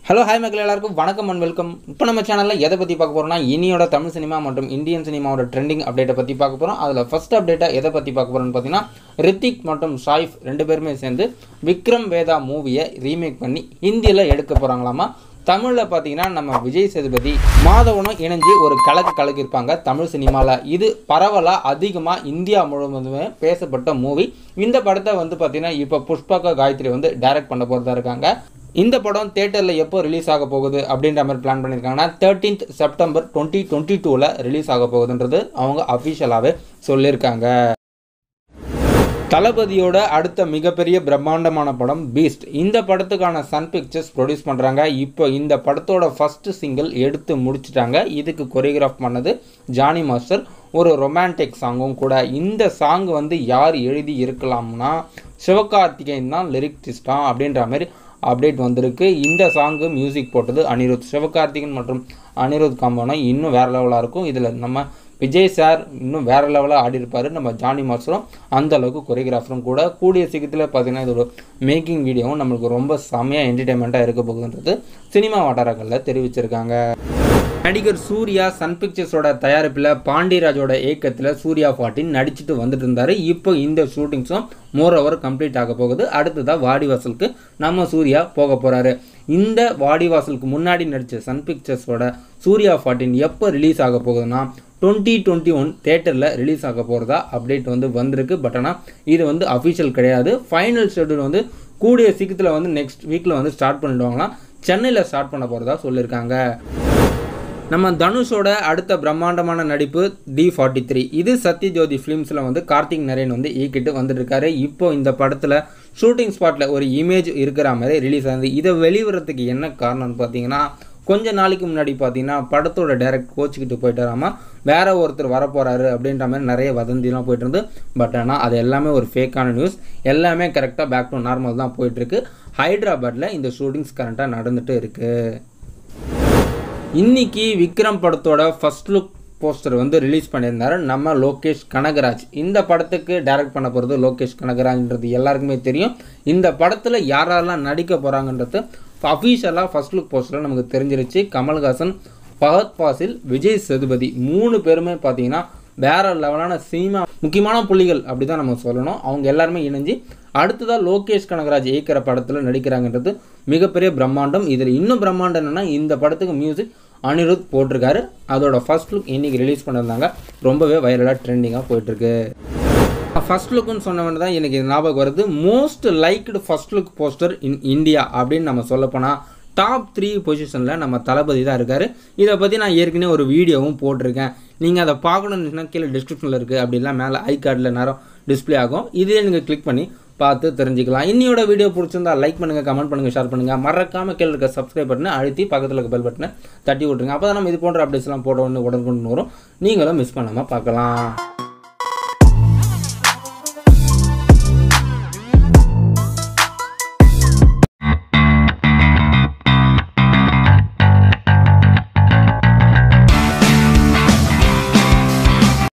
hello hi மக்கள் எல்லாருக்கும் வணக்கம் அண்ட் வெல்கம் இப்போ நம்ம சேனலில் எதை பற்றி பார்க்க போகிறோம்னா இனியோட தமிழ் சினிமா மற்றும் இந்தியன் சினிமாவோட ட்ரெண்டிங் அப்டேட்டை பற்றி பார்க்க போகிறோம் அதில் ஃபர்ஸ்ட் அப்டேட்டாக எதை பற்றி பார்க்க போகிறோம்னு பார்த்தீங்கன்னா ரித்திக் மற்றும் ஷாயிஃப் ரெண்டு பேருமே சேர்ந்து விக்ரம் வேதா மூவியை ரீமேக் பண்ணி ஹிந்தியில் எடுக்க போகிறாங்களாமா தமிழில் பார்த்தீங்கன்னா நம்ம விஜய் சேதுபதி மாதவனும் இணைஞ்சு ஒரு கலக்கு கலக்கியிருப்பாங்க தமிழ் சினிமாவில் இது பரவலாக அதிகமாக இந்தியா முழுவதுமே பேசப்பட்ட மூவி இந்த படத்தை வந்து பார்த்தீங்கன்னா இப்போ புஷ்பகா காயத்ரி வந்து டைரக்ட் பண்ண போகிறதா இருக்காங்க இந்த படம் தேட்டரில் எப்போ ரிலீஸ் ஆக போகுது அப்படின்ற மாதிரி பிளான் பண்ணியிருக்காங்கன்னா தேர்ட்டீன்த் செப்டம்பர் டுவெண்ட்டி டுவெண்ட்டி டூவில் ரிலீஸ் ஆக போகுதுன்றது அவங்க அஃபிஷியலாகவே சொல்லியிருக்காங்க தளபதியோட அடுத்த மிகப்பெரிய பிரம்மாண்டமான படம் பீஸ்ட் இந்த படத்துக்கான சன் பிக்சர்ஸ் ப்ரொடியூஸ் பண்ணுறாங்க இப்போ இந்த படத்தோட ஃபர்ஸ்ட் சிங்கிள் எடுத்து முடிச்சிட்டாங்க இதுக்கு கொரியோகிராஃப் பண்ணது ஜானி மாஸ்டர் ஒரு ரொமான்டிக் சாங்கும் கூட இந்த சாங் வந்து யார் எழுதி இருக்கலாம்னா சிவகார்த்திகேயன் தான் லிரிக்டிஸ்டா அப்படின்ற மாதிரி அப்டேட் வந்திருக்கு இந்த சாங்கு மியூசிக் போட்டது அனிருத் சிவகார்த்திகன் மற்றும் அனிருத் காம்போனா இன்னும் வேறு லெவலாக இருக்கும் இதில் நம்ம விஜய் சார் இன்னும் வேறு லெவலில் ஆடி இருப்பார் நம்ம ஜானி மாஸ்டரும் அந்த அளவுக்கு கொரியோகிராஃபரும் கூட கூடிய சீக்கிரத்தில் பார்த்தீங்கன்னா இதோட மேக்கிங் வீடியோவும் நம்மளுக்கு ரொம்ப செம்மையாக என்டர்டைன்மெண்ட்டாக இருக்க போகுதுன்றது சினிமா வட்டாரங்களில் தெரிவிச்சிருக்காங்க நடிகர் சூர்யா சன் பிக்சர்ஸோட தயாரிப்பில் பாண்டியராஜோட இயக்கத்தில் சூர்யா ஃபார்ட்டின் நடிச்சுட்டு வந்துட்டு இருந்தார் இப்போ இந்த ஷூட்டிங்ஸும் மோர் ஓவர் கம்ப்ளீட் ஆக போகுது அடுத்ததாக வாடிவாசலுக்கு நம்ம சூர்யா போக போகிறாரு இந்த வாடிவாசலுக்கு முன்னாடி நடித்த சன் பிக்சர்ஸோட சூர்யா ஃபார்ட்டின் எப்போ ரிலீஸ் ஆக போகுதுன்னா டுவெண்ட்டி டுவெண்ட்டி ஒன் தேட்டரில் ரிலீஸ் ஆக போகிறதா அப்டேட் வந்து வந்திருக்கு பட் ஆனால் இது வந்து அஃபிஷியல் கிடையாது ஃபைனல் ஷெட்யூல் வந்து கூடிய சீக்கிரத்தில் வந்து நெக்ஸ்ட் வீக்கில் வந்து ஸ்டார்ட் பண்ணிடுவாங்களாம் சென்னையில் ஸ்டார்ட் பண்ண போகிறதா சொல்லியிருக்காங்க நம்ம தனுஷோட அடுத்த பிரம்மாண்டமான நடிப்பு டி ஃபார்ட்டி த்ரீ இது சத்யஜோதி ஃபிலிம்ஸில் வந்து கார்த்திக் நரேன் வந்து இயக்கிட்டு வந்துட்டு இருக்காரு இப்போ இந்த படத்தில் ஷூட்டிங் ஸ்பாட்டில் ஒரு இமேஜ் இருக்கிற மாதிரி ரிலீஸ் ஆகுது இதை வெளிவரத்துக்கு என்ன காரணம்னு பார்த்தீங்கன்னா கொஞ்ச நாளைக்கு முன்னாடி பார்த்தீங்கன்னா படத்தோட டைரக்ட் கோச்சிக்கிட்டு போயிட்டாராமா வேற ஒருத்தர் வரப்போகிறாரு அப்படின்ற மாதிரி நிறைய வதந்திலாம் போயிட்டு இருந்து பட் ஆனால் அது எல்லாமே ஒரு ஃபேக்கான நியூஸ் எல்லாமே கரெக்டாக பேக் டு நார்மல் தான் போயிட்டுருக்கு ஹைதராபாத்தில் இந்த ஷூட்டிங்ஸ் கரண்ட்டாக நடந்துட்டு இருக்குது இன்னைக்கு விக்ரம் படத்தோட ஃபர்ஸ்ட் லுக் போஸ்டர் வந்து ரிலீஸ் பண்ணியிருந்தாரு நம்ம லோகேஷ் கனகராஜ் இந்த படத்துக்கு டைரக்ட் பண்ண போகிறது லோகேஷ் கனகராஜ்ன்றது எல்லாருக்குமே தெரியும் இந்த படத்தில் யாரெல்லாம் நடிக்க போகிறாங்கன்றது அஃபீஷியலாக ஃபர்ஸ்ட் லுக் போஸ்டரில் நமக்கு தெரிஞ்சிருச்சு கமல்ஹாசன் பகத் பாசில் விஜய் சேதுபதி மூணு பேருமே பார்த்தீங்கன்னா வேற லெவலான சினிமா முக்கியமான புள்ளிகள் அப்படி தான் நம்ம சொல்லணும் அவங்க எல்லாருமே இணைஞ்சு அடுத்ததாக லோகேஷ் கனகராஜ் இயக்கிற படத்தில் நடிக்கிறாங்கன்றது மிகப்பெரிய பிரம்மாண்டம் இதில் இன்னும் பிரம்மாண்டம் என்னென்னா இந்த படத்துக்கு மியூசிக் அனிருத் போட்டிருக்காரு அதோட ஃபர்ஸ்ட் லுக் இன்றைக்கி ரிலீஸ் பண்ணியிருந்தாங்க ரொம்பவே வைரலாக ட்ரெண்டிங்காக போயிட்டுருக்கு ஃபர்ஸ்ட் லுக்குன்னு சொன்னவன் தான் எனக்கு இது ஞாபகம் வருது most liked first look poster in India அப்படின்னு நம்ம சொல்லப்போனால் டாப் த்ரீ பொசிஷனில் நம்ம தளபதி தான் இருக்கார் இதை பற்றி நான் ஏற்கனவே ஒரு வீடியோவும் போட்டிருக்கேன் நீங்கள் அதை பார்க்கணுன்னு கீழே டிஸ்கிரிப்ஷனில் இருக்குது அப்படிலாம் மேலே ஐ கார்டில் நேரம் டிஸ்பிளே ஆகும் இதே நீங்கள் கிளிக் பண்ணி பார்த்து தெரிஞ்சுக்கலாம் இன்னியோட வீடியோ பிடிச்சிருந்தா லைக் பண்ணுங்கள் கமெண்ட் பண்ணுங்கள் ஷேர் பண்ணுங்கள் மறக்காமல் கீழே இருக்க சப்ஸ்கிரைப் பட்டனை அழுத்தி பக்கத்தில் இருக்க பெல் பட்டனை தட்டி விட்ருங்க அப்போ தான் நம்ம இது போன்ற அப்டேட்ஸ்லாம் போட ஒன்று உடனுக்குன்னு வரும் நீங்களும் மிஸ் பண்ணாமல் பார்க்கலாம்